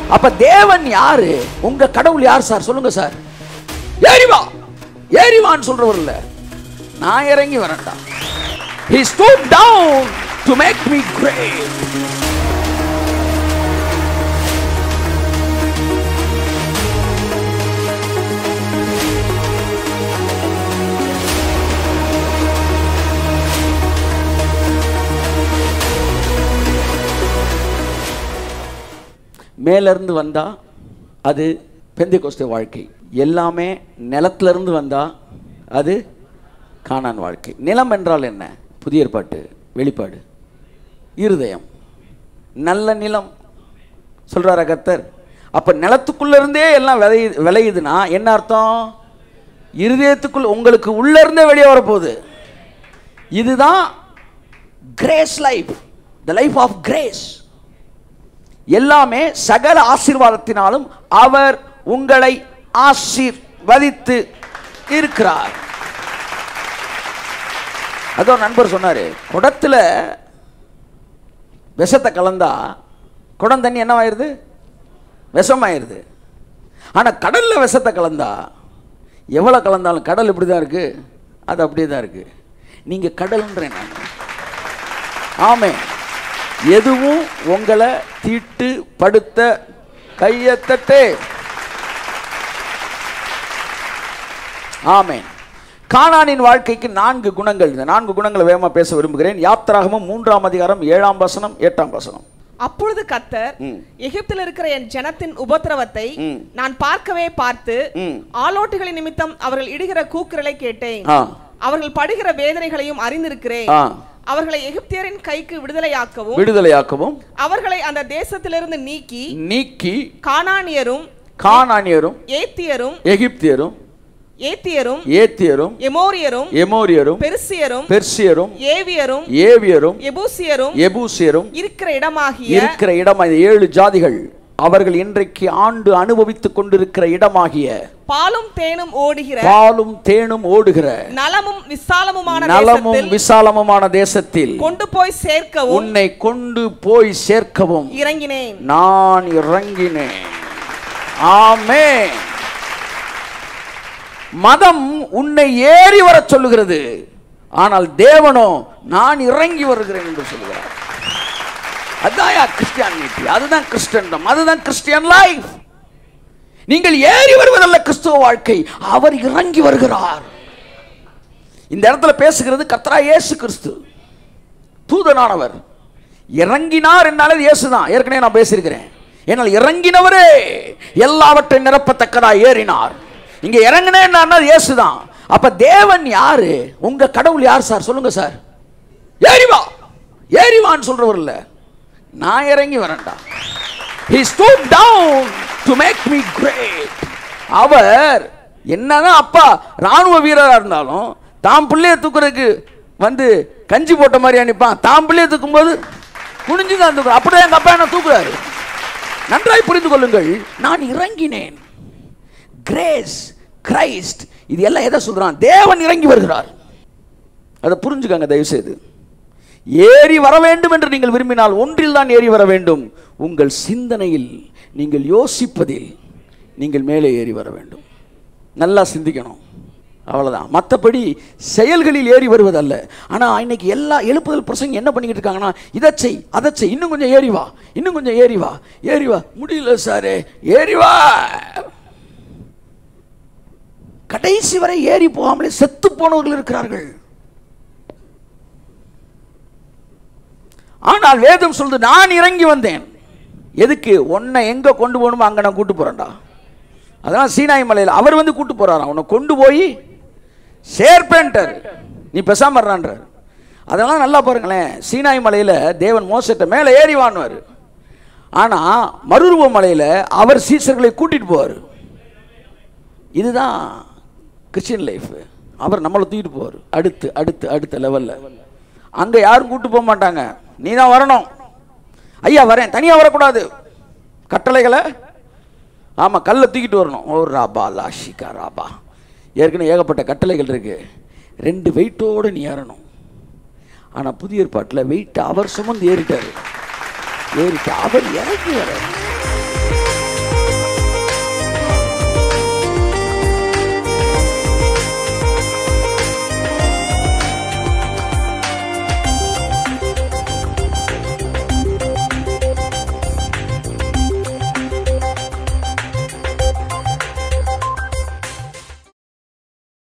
அப்ப தேவன் யாரு உங்க கடவுள் யார் சார் சொல்லுங்க சார் ஏறிவா ஏறிவான்னு சொல்றவர் இல்ல நான் இறங்கி வரேன்டா he stooped down to make me great மேலிருந்து வந்தா அது பெந்தைக்கோஸ்தே வாழ்க்கை எல்லாமே நிலத்துல இருந்து வந்தா அது கானான் வாழ்க்கை நிலம் என்றால் என்ன புதிய ஏற்பாட்டு வெளிப்பாடு இருதயம் நல்ல நிலம் சொல்றாரா கர்த்தர் அப்ப நிலத்துக்குள்ள இருந்தே எல்லாம் விளைய விளையுதுன்னா என்ன அர்த்தம் இருதயத்துக்குள்ள உங்களுக்கு உள்ள இருந்தே வெளியே வரப்போகுது இதுதான் grace life the life of grace எல்லாமே சகல ஆசீர்வாதத்தினாலும் அவர் உங்களை ஆசீர்வதித்து இருக்கிறார் அதோ நண்பர் சொன்னாரு குடத்துல விஷத்தை கலந்தா குடம் தண்ணி என்னவாயிருது விஷமாயிருது ஆனா கடல்ல விஷத்தை கலந்தா எவ்வளவு கலந்தாலும் கடல் இப்படி தான் இருக்கு அது அப்படியே தான் இருக்கு நீங்க கடல்ன்றேன் நான் ஆமே எதுவும் உங்களை தீட்டு படுத்த கையத்தட்டே ஆமென் கானானின் வாழ்க்கைக்கு நான்கு குணங்கள் இந்த நான்கு குணங்களை வேகமா பேச விரும்புகிறேன் யாத்திராகமும் மூன்றாம் அதிகாரம் ஏழாம் வசனம் எட்டாம் வசனம் அப்பொழுது கர்த்தர் ம். எகிப்தில் இருக்கிற என் ஜனத்தின் உபத்திரவத்தை ம். நான் பார்க்கவே பார்த்து ம். ஆலோட்டுகளின் நிமித்தம் அவர்கள் இடுகிற கூக்குரலை கேட்டேன் ஆ அவர்கள் படுகிற வேதனைகளையும் அறிந்திருக்கிறேன் ஆ அவர்களை எகிப்தியரின் கைக்கு விடுதலையாக்கவும் விடுதலையாக்கவும் அவர்களை அந்த தேசத்திலிருந்து நீக்கி நீக்கி கானானியரும் கானானியரும் ஏத்தியரும் எகிப்தியரும் ஏத்தியரும் ஏத்தியரும் எமோரியரும் எமோரியரும் பெருசியரும் பெர்சியரும் ஏவியரும் ஏவியரும் எபூசியரும் எபூசியரும் இருக்கிற இடமாகிய இருக்கிற இடம் அந்த ஏழு ஜாதிகள் அவர்கள் இன்றைக்கு ஆண்டு அனுபவித்துக் கொண்டிருக்கிற இடமாகிய பாலும் தேனும் ஓடுகிற பாலும் தேனும் ஓடுகிற நலமும் விசாலமுமான நலமும் தேசத்தில் விசாலமுமான தேசத்தில் கொண்டு போய் சேர்க்கவும் உன்னை கொண்டு போய் சேர்க்கவும் இறங்கினேன் நான் இறங்கினேன் ஆமே மதம் உன்னை ஏறி வரச் சொல்லுகிறது ஆனால் தேவனோ நான் இறங்கி வருகிறேன் என்று சொல்கிறார் அதான் கிறிஸ்டியானிட்டி அதுதான் கிறிஸ்டன்டம் அதுதான் கிறிஸ்டியன் லைஃப் நீங்கள் ஏறி வருவதல்ல கிறிஸ்துவ வாழ்க்கை அவர் இறங்கி வருகிறார் இந்த இடத்துல பேசுகிறது கர்த்தரா இயேசு கிறிஸ்து தூதனானவர் இறங்கினார் என்னாலே இயேசுதான் ஏற்கனவே நான் பேசியிருக்கிறேன் ஏனால் இறங்கினவரே எல்லாவற்றையும் நிரப்பத்தக்கதா ஏறினார் இங்க இறங்கினேன்னா இயேசுதான் அப்ப தேவன் யாரு உங்க கடவுள் யார் சார் சொல்லுங்க சார் ஏறிவா ஏறிவான்னு சொல்றவர் இல்ல நான் இறங்கி வரேன்டா he stooped down to make me great அவர் என்னதான் அப்பா ராணுவ வீரரா இருந்தாலும் தாம் பிள்ளைய தூக்குறதுக்கு வந்து கஞ்சி போட்ட மாதிரி அனுப்பான் தாம் பிள்ளைய தூக்கும்போது குனிஞ்சு தான் தூக்குறோம் அப்படியே எங்க அப்பா என்ன தூக்குறாரு நன்றாய் புரிந்து கொள்ளுங்கள் நான் இறங்கினேன் கிரேஸ் கிரைஸ்ட் இது எல்லாம் எதை சொல்றான் தேவன் இறங்கி வருகிறார் அதை புரிஞ்சுக்கங்க தயவு செய்து ஏறி வர வேண்டும் என்று நீங்கள் விரும்பினால் ஒன்றில் தான் ஏறி வர வேண்டும் உங்கள் சிந்தனையில் நீங்கள் யோசிப்பதில் நீங்கள் மேலே ஏறி வர வேண்டும் நல்லா சிந்திக்கணும் அவ்வளவுதான் மற்றபடி செயல்களில் ஏறி வருவதல்ல ஆனால் இன்னைக்கு எல்லா எழுப்புதல் பிரசங்க என்ன பண்ணிக்கிட்டு இருக்காங்கன்னா இதை செய் அதை செய் இன்னும் கொஞ்சம் ஏறி வா இன்னும் கொஞ்சம் ஏறி வா ஏறி வா முடியல சாரு ஏறி வா கடைசி வரை ஏறி போகாமலே செத்து போனவர்கள் இருக்கிறார்கள் ஆனால் வேதம் சொல்லுது நான் இறங்கி வந்தேன் எதுக்கு உன்னை எங்க கொண்டு போகணுமோ அங்க நான் கூட்டு போறேன்டா அதெல்லாம் சீனாய் மலையில் அவர் வந்து கூட்டு போறாராம் உன்னை கொண்டு போய் சேர்ப்பேன்ட்டார் நீ பெசாம இருறான்றார் அதெல்லாம் நல்லா பாருங்களேன் சீனாய் மலையில் தேவன் மோசத்தை மேலே ஏறி வாங்குவார் ஆனால் மருருவ மலையில் அவர் சீசர்களை கூட்டிட்டு போவார் இதுதான் கிறிஸ்டியன் லைஃப் அவர் நம்மளை தூக்கிட்டு போவார் அடுத்து அடுத்து அடுத்த லெவலில் அங்கே யாரும் கூட்டு போக மாட்டாங்க நீ தான் வரணும் ஐயா வரேன் தனியாக வரக்கூடாது கட்டளைகளை ஆமாம் கல்லை தூக்கிட்டு வரணும் ஓ ராபா லாஷிகா ராபா ஏற்கனவே ஏகப்பட்ட கட்டளைகள் இருக்கு ரெண்டு வெயிட்டோடு நீ ஏறணும் ஆனால் புதிய ஏற்பாட்டில் வெயிட் அவர் சுமந்து ஏறிட்டார் ஏறிட்டு அவர் இறங்கி வர